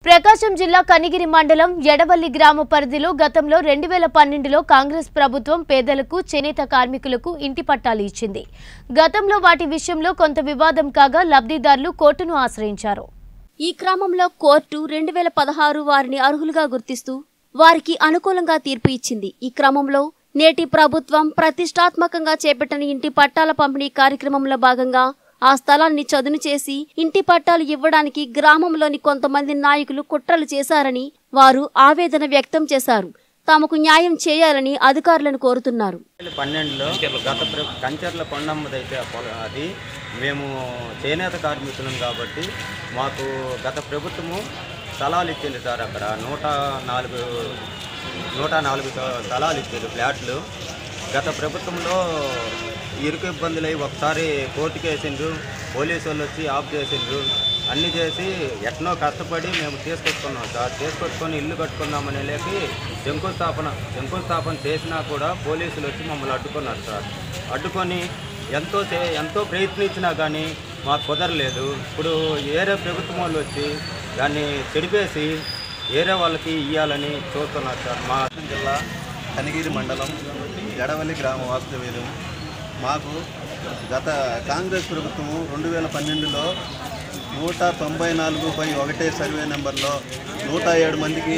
ప్రకాశం జిల్లా కనిగిరి మండలం ఎడవల్లి గ్రామ పరిధిలో గతంలో రెండు వేల పన్నెండులో కాంగ్రెస్ ప్రభుత్వం పేదలకు చేనేత కార్మికులకు ఇంటి పట్టాలు ఇచ్చింది గతంలో వాటి విషయంలో కొంత వివాదం కాగా లబ్ధిదారులు కోర్టును ఆశ్రయించారు ఈ క్రమంలో కోర్టు రెండు వేల పదహారు వారిని అర్హులుగా గుర్తిస్తూ వారికి అనుకూలంగా తీర్పు ఇచ్చింది ఈ క్రమంలో నేటి ప్రభుత్వం ప్రతిష్టాత్మకంగా చేపట్టిన ఇంటి పట్టాల పంపిణీ కార్యక్రమంలో భాగంగా ఆ స్థలాన్ని చదును చేసి ఇంటి పట్టాలు ఇవ్వడానికి గ్రామంలోని కొంతమంది నాయకులు కుట్రలు చేశారని వారు ఆవేదన వ్యక్తం చేశారు తమకు న్యాయం చేయాలని అధికారులను కోరుతున్నారు రెండు వేల పన్నెండులో గత ప్ర కంచర్ల కొండమ్మదైతే ఆ పొల అది మేము చేనేత కార్మికులం కాబట్టి మాకు గత ప్రభుత్వము స్థలాలు ఇచ్చింది సార్ అక్కడ నూట నాలుగు నూట నాలుగు స్థ- స్థలాలు ఇచ్చారు ఫ్లాట్లు గత ప్రభుత్వంలో ఇరుకు ఇబ్బందులు అయ్యి ఒకసారి కోర్టుకు వేసిండ్రు పోలీసు వాళ్ళు వచ్చి ఆఫ్ చేసిండ్రు అన్నీ చేసి ఎట్నో కష్టపడి మేము తీసుకొచ్చుకున్నాం సార్ తీసుకొచ్చుకొని ఇల్లు కట్టుకుందామని లేకి శంకుస్థాపన శంకుస్థాపన చేసినా కూడా పోలీసులు వచ్చి మమ్మల్ని అడ్డుకున్నారు సార్ అడ్డుకొని ఎంతో చే- ఎంతో ప్రయత్నించినా కానీ మాకు కుదరలేదు ఇప్పుడు ఏరే ప్రభుత్వం వాళ్ళు వచ్చి దాన్ని చెడిపేసి ఏరే వాళ్ళకి ఇవ్వాలని చూస్తున్నారు సార్ మా ప్రకాశం జిల్లా కనిగిరి మండలం జడవల్లి గ్రామ వాస్తవ్యులు మాకు గత కాంగ్రెస్ ప్రభుత్వము రెండు వేల పన్నెండులో నూట తొంభై నాలుగు బై ఒకటే సర్వే నెంబర్లో నూట ఏడు మందికి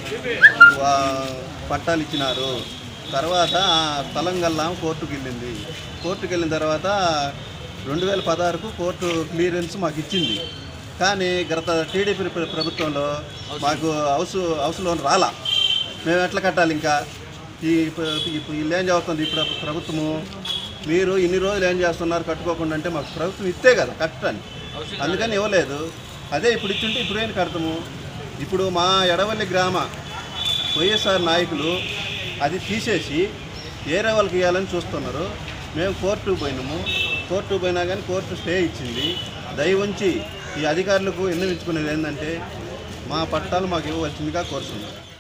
వా- పట్టాలు ఇచ్చినారు తర్వాత ఆ స్థలం గల్లా కోర్టుకు వెళ్ళింది కోర్టుకు వెళ్ళిన తర్వాత రెండు వేల పదహారుకు కోర్టు క్లియరెన్స్ మాకు ఇచ్చింది కానీ గత టీడీపీ ప్ర- ప్రభుత్వంలో మాకు హౌస్ హౌస్ లోన్ రాలా మేము ఎట్లా కట్టాలి ఇంకా ఈ ఇప్పుడు ఇప్పుడు వీళ్ళు ఏం చేస్తుంది ఇప్పుడు ప్రభుత్వము మీరు ఇన్ని రోజులు ఏం చేస్తున్నారు కట్టుకోకుండా అంటే మాకు ప్రభుత్వం ఇస్తే కదా కట్టడానికి అందుకని ఇవ్వలేదు అదే ఇప్పుడు ఇచ్చుంటే ఇప్పుడు ఏం కడతాము ఇప్పుడు మా ఎడవల్లి గ్రామ వైఎస్ఆర్ నాయకులు అది తీసేసి వేరే వాళ్ళకి ఇవ్వాలని చూస్తున్నారు మేము కోర్టుకు పోయినాము కోర్టుకు పోయినా కానీ కోర్టు స్టే ఇచ్చింది దయ ఉంచి ఈ అధికారులకు ఎన్నించుకునేది ఏంటంటే మా పట్టాలు మాకు ఇవ్వవలసిందిగా కోరుతున్నాం